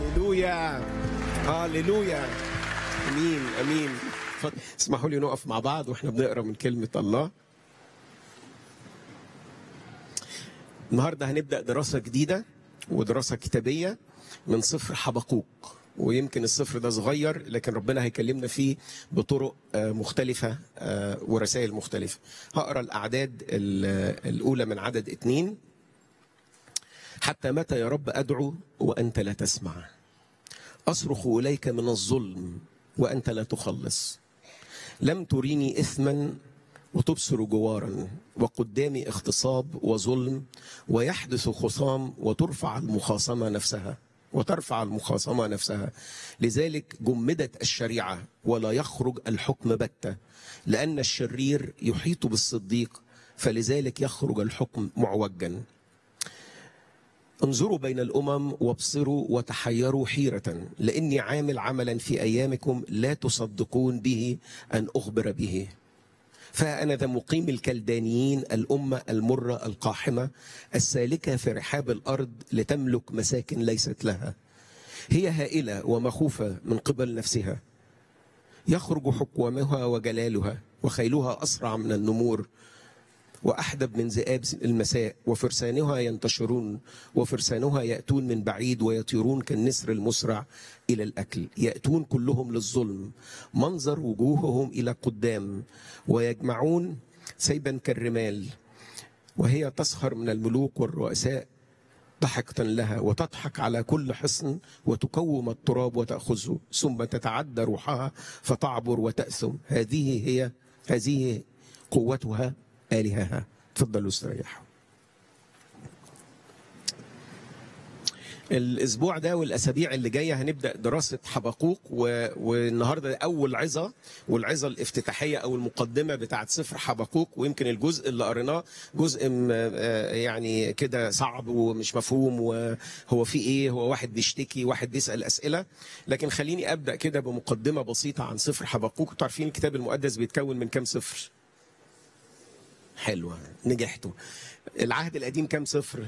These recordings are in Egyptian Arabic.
هللويا هللويا امين امين اتفضل. اسمحوا لي نقف مع بعض واحنا بنقرا من كلمه الله النهارده هنبدا دراسه جديده ودراسه كتابيه من سفر حبقوق ويمكن السفر ده صغير لكن ربنا هيكلمنا فيه بطرق آه، مختلفة آه، ورسائل مختلفة هقرا الأعداد ال- الأولى من عدد اتنين حتى متى يا رب أدعو وأنت لا تسمع أصرخ إليك من الظلم وأنت لا تخلص لم تريني إثما وتبصر جوارا وقدامي اغتصاب وظلم ويحدث خصام وترفع المخاصمة نفسها وترفع المخاصمة نفسها لذلك جمدت الشريعة ولا يخرج الحكم بتة لأن الشرير يحيط بالصديق فلذلك يخرج الحكم معوجا انظروا بين الامم وابصروا وتحيروا حيره لاني عامل عملا في ايامكم لا تصدقون به ان اخبر به فانا ذا مقيم الكلدانيين الامه المره القاحمه السالكه في رحاب الارض لتملك مساكن ليست لها هي هائله ومخوفه من قبل نفسها يخرج حكومها وجلالها وخيلها اسرع من النمور وأحدب من ذئاب المساء وفرسانها ينتشرون وفرسانها يأتون من بعيد ويطيرون كالنسر المسرع إلى الأكل يأتون كلهم للظلم منظر وجوههم إلى قدام ويجمعون سيبا كالرمال وهي تسخر من الملوك والرؤساء ضحكة لها وتضحك على كل حصن وتكوم التراب وتأخذه ثم تتعدى روحها فتعبر وتأثم هذه هي هذه قوتها آلهها تفضلوا استريحوا الاسبوع ده والاسابيع اللي جايه هنبدا دراسه حبقوق و... والنهارده اول عظه والعظه الافتتاحيه او المقدمه بتاعه سفر حبقوق ويمكن الجزء اللي قريناه جزء م... آه، يعني كده صعب ومش مفهوم وهو في ايه هو واحد بيشتكي واحد بيسال اسئله لكن خليني ابدا كده بمقدمه بسيطه عن سفر حبقوق انتوا عارفين الكتاب المقدس بيتكون من كام سفر حلوة نجحتوا العهد القديم كام صفر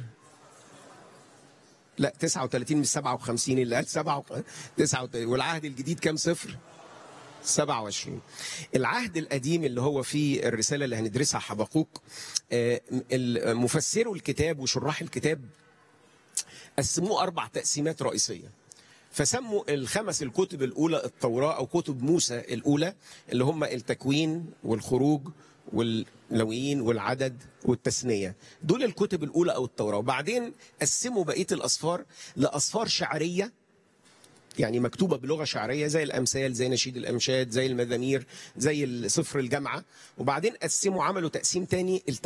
لا 39 مش 57 اللي قال 7 39 والعهد الجديد كام صفر 27 العهد القديم اللي هو فيه الرسالة اللي هندرسها حبقوق آه، مفسروا الكتاب وشراح الكتاب قسموه أربع تقسيمات رئيسية فسموا الخمس الكتب الأولى التوراة أو كتب موسى الأولى اللي هم التكوين والخروج واللويين والعدد والتثنية دول الكتب الأولى أو التوراة وبعدين قسموا بقية الأصفار لأصفار شعرية يعني مكتوبة بلغة شعرية زي الأمثال زي نشيد الأمشاد زي المزامير زي سفر الجامعة وبعدين قسموا عملوا تقسيم تاني